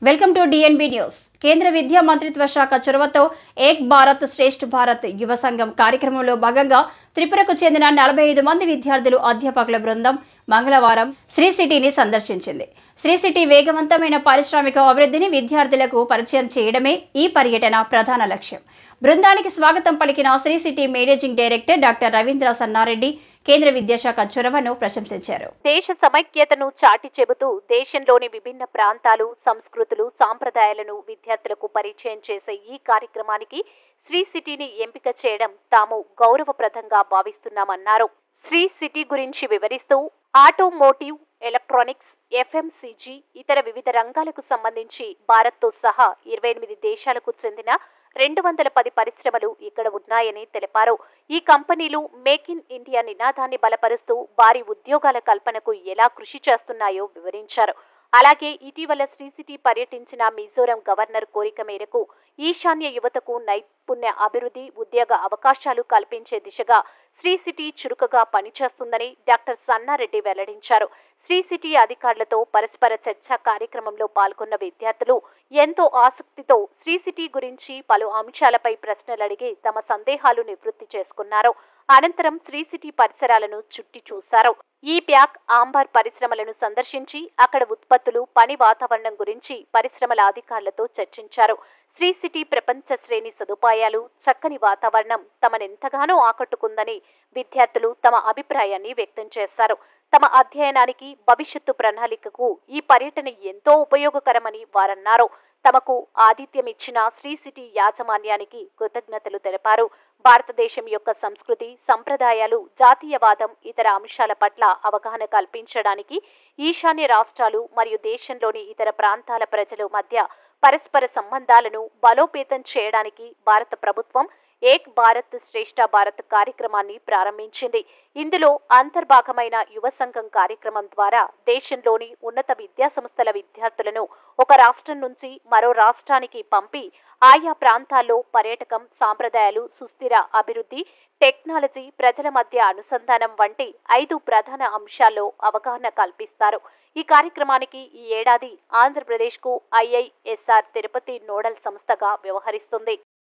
welcome to DNB news కేంద్ర విద్యా మంత్రిత్వ శాఖ చొరవతో ఏక్ భారత్ శ్రేష్ఠ భారత్ యువ సంఘం కార్యక్రమంలో భాగంగా త్రిపురకు చెందిన నలభై ఐదు మంది విద్యార్థులు అధ్యాపకుల బృందం మంగళవారం శ్రీ సిటీని సందర్శించింది శ్రీ సిటీ వేగవంతమైన పారిశ్రామిక అభివృద్ధిని విద్యార్థులకు పరిచయం చేయడమే ఈ పర్యటన ప్రధాన లక్ష్యం బృందానికి స్వాగతం పలికిన Sri City managing director doctor Ravindra Sannareddy కేంద్ర విద్యాశాఖ చొరవను ప్రశంసించారు దేశ సమైక్యతను చాటి చెబుతూ దేశంలోని విభిన్న ప్రాంతాలు సంస్కృతులు సాంప్రదాయాలను విద్యార్థులకు పరిచయం చేసే ఈ కార్యక్రమానికి శ్రీ సిటీని ఎంపిక చేయడం తాము గౌరవప్రదంగా భావిస్తున్నామన్నారు శ్రీ సిటీ గురించి వివరిస్తూ ఆటోమోటివ్ ఎలక్ట్రానిక్స్ ఎఫ్ఎంసీజీ ఇతర వివిధ రంగాలకు సంబంధించి భారత్తో సహా ఇరవై ఎనిమిది దేశాలకు చెందిన రెండు వందల పది పరిశ్రమలు ఇక్కడ ఉన్నాయని తెలిపారు ఈ కంపెనీలు మేక్ ఇన్ ఇండియా నినాదాన్ని బలపరుస్తూ భారీ ఉద్యోగాల కల్పనకు ఎలా కృషి చేస్తున్నాయో వివరించారు అలాగే ఇటీవల శ్రీ సిటీ పర్యటించిన మిజోరం గవర్నర్ కోరిక మేరకు ఈశాన్య యువతకు నైపుణ్య అభివృద్ధి ఉద్యోగ అవకాశాలు కల్పించే దిశగా శ్రీ సిటీ చురుకుగా పనిచేస్తుందని డాక్టర్ సన్నారెడ్డి వెల్లడించారు శ్రీ సిటీ అధికారులతో పరస్పర చర్చా కార్యక్రమంలో పాల్గొన్న విద్యార్థులు ఎంతో ఆసక్తితో శ్రీ సిటీ గురించి పలు అంశాలపై ప్రశ్నలు అడిగి తమ సందేహాలు నివృత్తి చేసుకున్నారు అనంతరం శ్రీ సిటీ పరిసరాలను చుట్టి చూశారు ఈ ప్యాక్ ఆంబార్ పరిశ్రమలను సందర్శించి అక్కడ ఉత్పత్తులు పని వాతావరణం గురించి పరిశ్రమల అధికారులతో చర్చించారు శ్రీ సిటీ ప్రపంచ శ్రేణి సదుపాయాలు చక్కని వాతావరణం తమనెంతగానో ఆకట్టుకుందని విద్యార్థులు తమ అభిప్రాయాన్ని వ్యక్తం చేశారు తమ అధ్యయనానికి భవిష్యత్తు ప్రణాళికకు ఈ పర్యటన ఎంతో ఉపయోగకరమని వారన్నారు తమకు ఆతిథ్యం ఇచ్చిన శ్రీ సిటీ యాజమాన్యానికి కృతజ్ఞతలు తెలిపారు భారతదేశం యొక్క సంస్కృతి సంప్రదాయాలు జాతీయవాదం ఇతర అంశాల పట్ల అవగాహన కల్పించడానికి ఈశాన్య రాష్ట్రాలు మరియు దేశంలోని ఇతర ప్రాంతాల ప్రజల మధ్య పరస్పర సంబంధాలను బలోపేతం చేయడానికి భారత ప్రభుత్వం ఏక్ భారత్ శ్రేష్ఠ భారత్ కార్యక్రమాన్ని ప్రారంభించింది ఇందులో అంతర్భాగమైన యువ సంఘం కార్యక్రమం ద్వారా దేశంలోని ఉన్నత విద్యాసంస్థల విద్యార్థులను ఒక రాష్ట్రం నుంచి మరో రాష్ట్రానికి పంపి ఆయా ప్రాంతాల్లో పర్యాటకం సాంప్రదాయాలు సుస్థిర అభివృద్ధి టెక్నాలజీ ప్రజల మధ్య అనుసంధానం వంటి ఐదు ప్రధాన అంశాల్లో అవగాహన కల్పిస్తారు ఈ కార్యక్రమానికి ఈ ఏడాది ఆంధ్రప్రదేశ్కు ఐఐఎస్ఆర్ తిరుపతి నోడల్ సంస్థగా వ్యవహరిస్తుంది